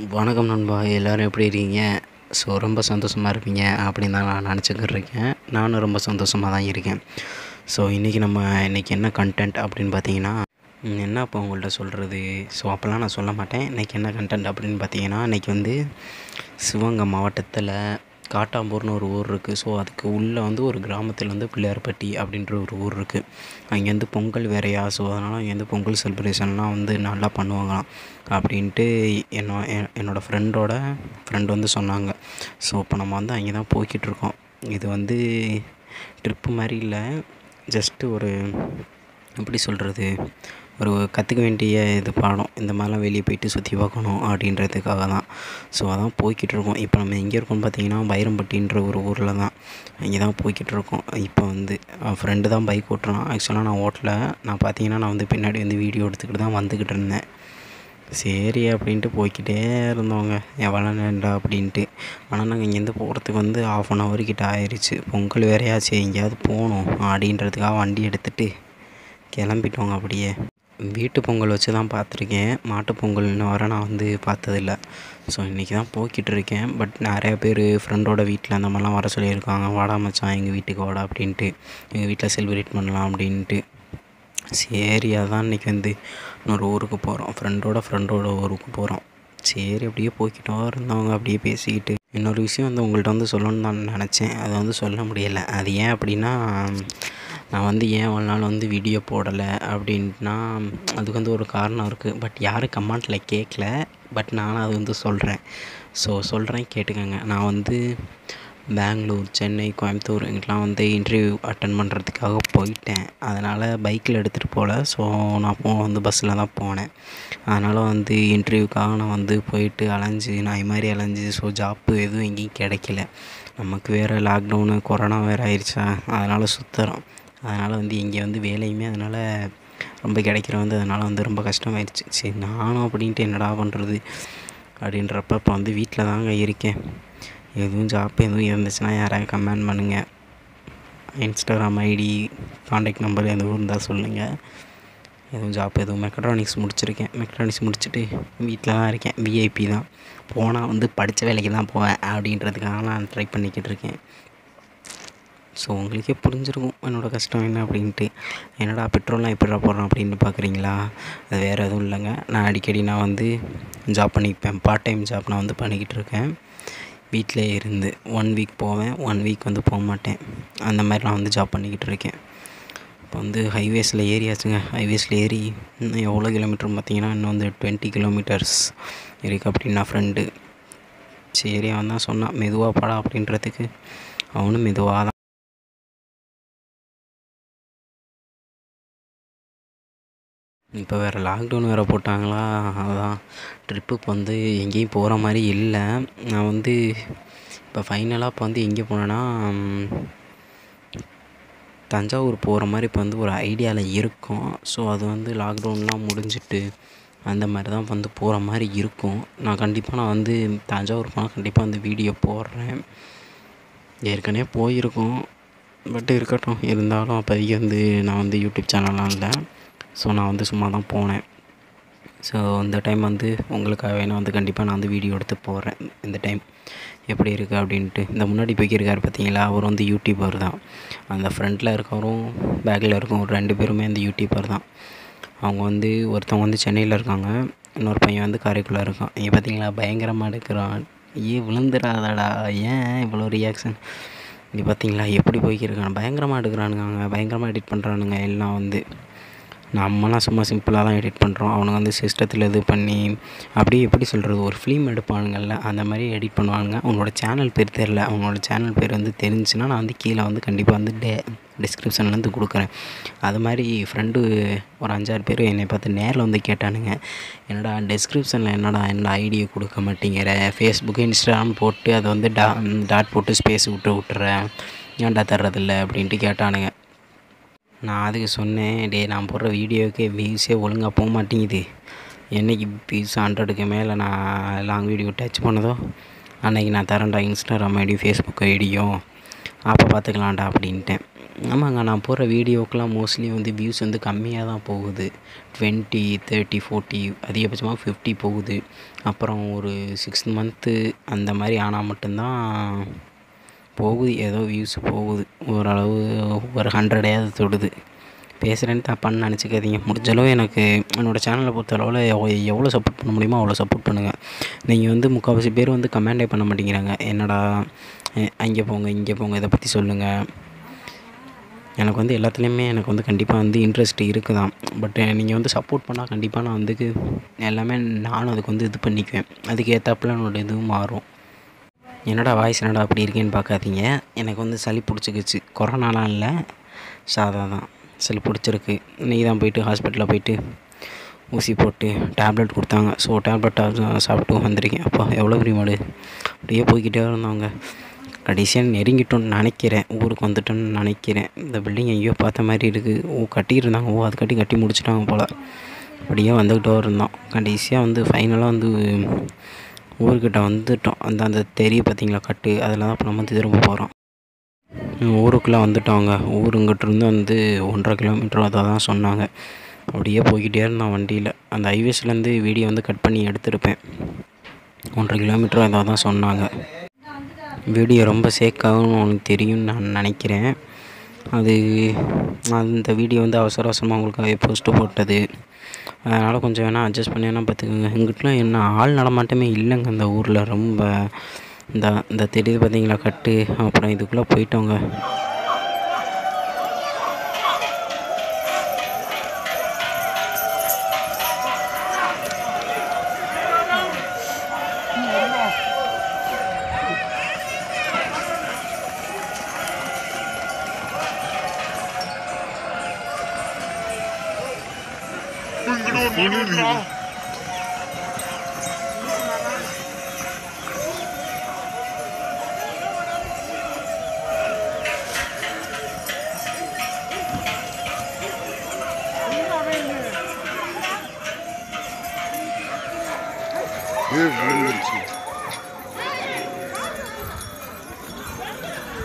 வணக்கம் நண்பா எல்லோரும் எப்படி இருக்கீங்க ஸோ ரொம்ப சந்தோஷமாக இருப்பீங்க அப்படின்னு தான் நான் நினச்சிக்கிட்டு இருக்கேன் நானும் ரொம்ப சந்தோஷமாக தான் இருக்கேன் ஸோ இன்றைக்கி நம்ம இன்றைக்கி என்ன கண்டென்ட் அப்படின்னு பார்த்தீங்கன்னா ம், என்ன இப்போ உங்கள்கிட்ட சொல்கிறது ஸோ அப்போல்லாம் நான் சொல்ல மாட்டேன் இன்றைக்கி என்ன கண்டென்ட் அப்படின்னு பார்த்தீங்கன்னா இன்றைக்கி வந்து சிவகங்கை மாவட்டத்தில் காட்டாம்பூர்னு ஒரு ஊர் இருக்குது ஸோ அதுக்கு உள்ளே வந்து ஒரு கிராமத்தில் வந்து பிள்ளையார்பட்டி அப்படின்ற ஒரு ஊர் இருக்குது அங்கேருந்து பொங்கல் வேறையா ஸோ அதனால் அங்கேருந்து பொங்கல் செலிப்ரேஷன்லாம் வந்து நல்லா பண்ணுவாங்களாம் அப்படின்ட்டு என்னோ என்- என்னோடய ஃப்ரெண்டோட ஃப்ரெண்ட் வந்து சொன்னாங்க ஸோ இப்போ நம்ம வந்து அங்கே தான் போய்கிட்டு இருக்கோம் இது வந்து ட்ரிப்பு மாதிரி இல்லை ஜஸ்ட்டு ஒரு எப்படி சொல்கிறது ஒரு கற்றுக்க வேண்டிய இது பாடம் இந்த மாதிரிலாம் வெளியே போயிட்டு சுற்றி பார்க்கணும் அப்படின்றதுக்காக தான் ஸோ அதான் போய்கிட்டு இருக்கோம் இப்போ நம்ம எங்கே இருக்கோம்னு பார்த்தீங்கன்னா பைரம்பட்டின்ற ஒரு ஊரில் தான் அங்கே தான் போய்கிட்டு இருக்கோம் இப்போ வந்து ஃப்ரெண்டு தான் பைக் ஓட்டுறான் ஆக்சுவலாக நான் ஓட்டல நான் பார்த்தீங்கன்னா நான் வந்து பின்னாடி வந்து வீடியோ எடுத்துக்கிட்டு தான் வந்துக்கிட்டு இருந்தேன் சரி அப்படின்ட்டு போய்க்கிட்டே இருந்தோங்க எவ்வளோ நேரம்டா அப்படின்ட்டு ஆனால் நாங்கள் இங்கேருந்து போகிறதுக்கு வந்து ஆஃப் அன் ஹவர் கிட்ட ஆயிடுச்சு பொங்கல் வேறையாச்சு எங்கேயாவது போகணும் அப்படின்றதுக்காக வண்டி எடுத்துகிட்டு கிளம்பிட்டோங்க அப்படியே வீட்டு பொங்கல் வச்சு தான் பார்த்துருக்கேன் மாட்டு பொங்கல்னு வர நான் வந்து பார்த்ததில்ல ஸோ இன்றைக்கி தான் போய்கிட்டு இருக்கேன் பட் நிறைய பேர் ஃப்ரெண்டோட வீட்டில் அந்த மாதிரிலாம் வர சொல்லியிருக்காங்க வாடா மச்சான் எங்கள் வீட்டுக்கு வாடா அப்படின்ட்டு எங்கள் வீட்டில் செலிப்ரேட் பண்ணலாம் அப்படின்ட்டு சரி அதான் இன்றைக்கி வந்து இன்னொரு ஊருக்கு போகிறோம் ஃப்ரெண்டோட ஃப்ரெண்டோட ஊருக்கு போகிறோம் சரி அப்படியே போய்கிட்டோ இருந்தவங்க அப்படியே பேசிக்கிட்டு இன்னொரு விஷயம் வந்து உங்கள்கிட்ட வந்து சொல்லணும்னு நான் நினச்சேன் அதை வந்து சொல்ல முடியலை அது ஏன் அப்படின்னா நான் வந்து ஏன் இவ்வளோ நாள் வந்து வீடியோ போடலை அப்படின்னா அதுக்கு வந்து ஒரு காரணம் இருக்குது பட் யாரும் கமெண்ட்டில் கேட்கல பட் நானும் அது வந்து சொல்கிறேன் ஸோ சொல்கிறேன் கேட்டுக்கோங்க நான் வந்து பெங்களூர் சென்னை கோயம்புத்தூர் இங்கெல்லாம் வந்து இன்டர்வியூ அட்டன் பண்ணுறதுக்காக போயிட்டேன் அதனால் பைக்கில் எடுத்துகிட்டு போகல ஸோ நான் போ வந்து பஸ்ஸில் தான் போனேன் அதனால் வந்து இன்டர்வியூக்காக நான் வந்து போயிட்டு அலைஞ்சு நாய் மாதிரி அலைஞ்சு ஸோ ஜாப்பு எதுவும் எங்கேயும் கிடைக்கல நமக்கு வேறு லாக்டவுனு கொரோனா வேறு ஆயிடுச்சா அதனால் சுற்றுறோம் அதனால் வந்து இங்கே வந்து வேலையுமே அதனால் ரொம்ப கிடைக்கிற வந்து அதனால் வந்து ரொம்ப கஷ்டமாயிடுச்சு சரி நானும் அப்படின்ட்டு என்னடா பண்ணுறது அப்படின்றப்ப இப்போ வந்து வீட்டில் தாங்க இருக்கேன் எதுவும் ஜாப் எதுவும் இருந்துச்சுன்னா யாராவது கமெண்ட் பண்ணுங்கள் இன்ஸ்டாகிராம் ஐடி காண்டாக்ட் நம்பர் எதுவும் இருந்தால் சொல்லுங்கள் எதுவும் ஜாப் எதுவும் மெக்கட்ரானிக்ஸ் முடிச்சிருக்கேன் மெக்கட்ரானிக்ஸ் முடிச்சுட்டு வீட்டில் தான் இருக்கேன் விஐபி தான் போனால் வந்து படித்த வேலைக்கு தான் போவேன் அப்படின்றதுக்காக நான் ட்ரை பண்ணிக்கிட்டு இருக்கேன் ஸோ உங்களுக்கே புரிஞ்சிருக்கும் என்னோடய கஷ்டம் என்ன அப்படின்ட்டு என்னடா பெட்ரோல்லாம் எப்படிடா போடுறோம் அப்படின்னு பார்க்குறீங்களா அது வேறு எதுவும் இல்லைங்க நான் அடிக்கடி நான் வந்து ஜாப் பண்ணிப்பேன் பார்ட் டைம் ஜாப் நான் வந்து பண்ணிக்கிட்டு இருக்கேன் வீட்டிலே இருந்து ஒன் வீக் போவேன் ஒன் வீக் வந்து போக மாட்டேன் அந்த மாதிரி நான் வந்து ஜாப் பண்ணிக்கிட்டு இருக்கேன் இப்போ வந்து ஹைவேஸில் ஏறியாச்சுங்க ஹைவேஸில் ஏறி இன்னும் எவ்வளோ கிலோமீட்டர் பார்த்தீங்கன்னா இன்னும் வந்து டுவெண்ட்டி கிலோமீட்டர்ஸ் இருக்குது அப்படின்னா ஃப்ரெண்டு சரி அவன் தான் சொன்னான் மெதுவாக படா அப்படின்றதுக்கு அவனும் மெதுவாக தான் இப்போ வேறு லாக்டவுன் வேறு போட்டாங்களா அதான் ட்ரிப்புக்கு வந்து எங்கேயும் போகிற மாதிரி இல்லை நான் வந்து இப்போ ஃபைனலாக இப்போ வந்து எங்கே போனேன்னா ம், தஞ்சாவூர் போகிற மாதிரி இப்போ வந்து ஒரு ஐடியாவில் இருக்கோம் ஸோ அது வந்து லாக்டவுன்லாம் முடிஞ்சிட்டு அந்த மாதிரி தான் வந்து போகிற மாதிரி இருக்கும் நான் கண்டிப்பாக நான் வந்து தஞ்சாவூர் போனால் கண்டிப்பாக வந்து வீடியோ போடுறேன் ஏற்கனவே போயிருக்கோம் பட் இருக்கட்டும் இருந்தாலும் அப்போதைக்கு வந்து நான் வந்து யூடியூப் சேனல்லாம் இல்லை ஸோ நான் வந்து சும்மா தான் போனேன் ஸோ இந்த டைம் வந்து உங்களுக்காக வேணும் வந்து கண்டிப்பாக நான் வந்து வீடியோ எடுத்து போடுறேன் இந்த டைம் எப்படி இருக்குது அப்படின்ட்டு இந்த முன்னாடி போய்க்கிருக்காரு பார்த்தீங்களா அவர் வந்து யூடியூபர் தான் அந்த ஃப்ரண்ட்டில் இருக்கவரும் பேக்கில் இருக்கும் ஒரு ரெண்டு பேருமே அந்த யூடியூபர் தான் அவங்க வந்து ஒருத்தவங்க வந்து சென்னையில் இருக்காங்க இன்னொரு பையன் வந்து காரைக்குள்ளே இருக்கான் இங்கே பார்த்தீங்களா பயங்கரமாக எடுக்கிறான் ஏ விழுந்துடாதடா ஏன் இவ்வளோ ரியாக்ஷன் இங்கே பார்த்தீங்களா எப்படி போய்க்கிருக்கான் பயங்கரமாக எடுக்கிறானுங்க பயங்கரமாக எடிட் பண்ணுறானுங்க எல்லாம் வந்து நம்மலாம் சும்மா சிம்பிளாக தான் எடிட் பண்ணுறோம் அவனுங்க வந்து சிஸ்டத்தில் இது பண்ணி அப்படியே எப்படி சொல்கிறது ஒரு ஃபிலிம் எடுப்பானுங்கள்ல அந்த மாதிரி எடிட் பண்ணுவானுங்க அவனோட சேனல் பேர் தெரில அவனோட சேனல் பேர் வந்து தெரிஞ்சுன்னா நான் வந்து கீழே வந்து கண்டிப்பாக வந்து டே டிஸ்கிரிப்ஷன்லேருந்து கொடுக்குறேன் அது மாதிரி ஃப்ரெண்டு ஒரு அஞ்சாறு பேர் என்னை பார்த்து நேரில் வந்து கேட்டானுங்க என்னடா டிஸ்கிரிப்ஷனில் என்னடா என்னடா ஐடியை கொடுக்க மாட்டேங்கிற ஃபேஸ்புக் இன்ஸ்டாகிராம் போட்டு அதை வந்து டா டாட் போட்டு ஸ்பேஸ் விட்டு விட்டுறேன் ஏன்டா தர்றதில்ல அப்படின்ட்டு கேட்டானுங்க நான் அதுக்கு சொன்னேன் டேய் நான் போடுற வீடியோவுக்கே வியூஸே ஒழுங்காக போக மாட்டேங்குது என்னைக்கு வியூஸ் ஹண்ட்ரடுக்கு மேலே நான் லாங் வீடியோ டச் பண்ணதோ அன்னைக்கு நான் தரேன்டா இன்ஸ்டாகிராம் ஐடி ஃபேஸ்புக் ஐடியும் அப்போ பார்த்துக்கலாம்டா அப்படின்ட்டேன் ஆமாங்க நான் போடுற வீடியோக்கெலாம் மோஸ்ட்லி வந்து வியூஸ் வந்து கம்மியாக தான் போகுது டுவெண்ட்டி தேர்ட்டி ஃபோர்ட்டி அதிகபட்சமாக ஃபிஃப்டி போகுது அப்புறம் ஒரு சிக்ஸ் மந்த்து அந்த மாதிரி ஆனால் மட்டும்தான் போகுது ஏதோ வியூஸ் போகுது ஓரளவு ஒரு ஹண்ட்ரடையாவது தொடுது பேசுகிறேன்னு தப்பான்னு நினச்சிக்காதீங்க முடிஞ்சளவு எனக்கு என்னோடய சேனலை பொறுத்தளவில் எவ்வளோ எவ்வளோ சப்போர்ட் பண்ண முடியுமோ அவ்வளோ சப்போர்ட் பண்ணுங்கள் நீங்கள் வந்து முக்கால்வாசி பேர் வந்து கமெண்டே பண்ண மாட்டேங்கிறாங்க என்னடா அஹ் அங்கே போங்க இங்கே போங்க இதை பற்றி சொல்லுங்கள் எனக்கு வந்து எல்லாத்துலேயுமே எனக்கு வந்து கண்டிப்பாக வந்து இன்ட்ரெஸ்ட் இருக்குதான் பட் நீங்கள் வந்து சப்போர்ட் பண்ணால் கண்டிப்பாக நான் வந்து எல்லாமே நானும் அதுக்கு வந்து இது பண்ணிக்குவேன் அதுக்கு ஏற்றாப்புல என்னோடய இதுவும் மாறும் என்னடா வாய்ஸ் என்னடா அப்படி இருக்கேன்னு பார்க்காதீங்க எனக்கு வந்து சளி பிடிச்சிக்கிச்சு கொரோனாலாம் இல்லை சாதா தான் சளி பிடிச்சிருக்கு இன்றைக்கி தான் போயிட்டு ஹாஸ்பிட்டலில் போயிட்டு ஊசி போட்டு டேப்லெட் கொடுத்தாங்க ஸோ டேப்லெட் சாப்பிட்டு வந்திருக்கேன் அப்பா எவ்வளோ பெரிய மாடு அப்படியே போய்கிட்டே இருந்தவங்க கடைசியாக நெருங்கிட்டோன்னு நினைக்கிறேன் ஊருக்கு வந்துட்டோன்னு நினைக்கிறேன் இந்த பில்டிங் எங்கேயோ பார்த்த மாதிரி இருக்குது ஓ கட்டிட்டு இருந்தாங்க ஓ அது கட்டி கட்டி முடிச்சிட்டாங்க போல் அப்படியே வந்துக்கிட்டே இருந்தோம் கடைசியாக வந்து ஃபைனலாக வந்து ஊர்கிட்ட வந்துட்டோம் அந்த அந்த தெரிய பார்த்தீங்களா கட்டு அதில் தான் இப்போ நம்ம வந்து திரும்ப போகிறோம் ஊருக்குள்ளே வந்துட்டோங்க ஊருங்கிட்டிருந்து வந்து ஒன்றரை கிலோமீட்டர் அதை தான் சொன்னாங்க அப்படியே போய்கிட்டே இருந்தோம் வண்டியில் அந்த ஹைவேஸ்லேருந்து வீடியோ வந்து கட் பண்ணி எடுத்திருப்பேன் ஒன்றரை கிலோமீட்டர் அதை தான் சொன்னாங்க வீடியோ ரொம்ப சேக்காகும் உனக்கு தெரியும்னு நான் நினைக்கிறேன் அது அந்த வீடியோ வந்து அவசர அவசரமாக உங்களுக்காகவே போஸ்ட்டு போட்டது அதனால் கொஞ்சம் வேணால் அட்ஜஸ்ட் பண்ணி வேணால் பார்த்துக்கோங்க எங்கிட்டலாம் என்ன ஆள் நடமாட்டமே இல்லைங்க அந்த ஊரில் ரொம்ப இந்த இந்த தெரியுது பார்த்தீங்களா கட்டு அப்புறம் இதுக்குள்ளே போயிட்டோங்க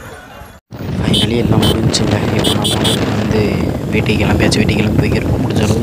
ஃபைனலி எல்லாம் முடிஞ்சுங்க இப்போ நம்ம வந்து வீட்டுக்கு கிளம்பியாச்சு வீட்டுக்கு கிளம்பி போய்க்கிறோம் முடிஞ்சாலும்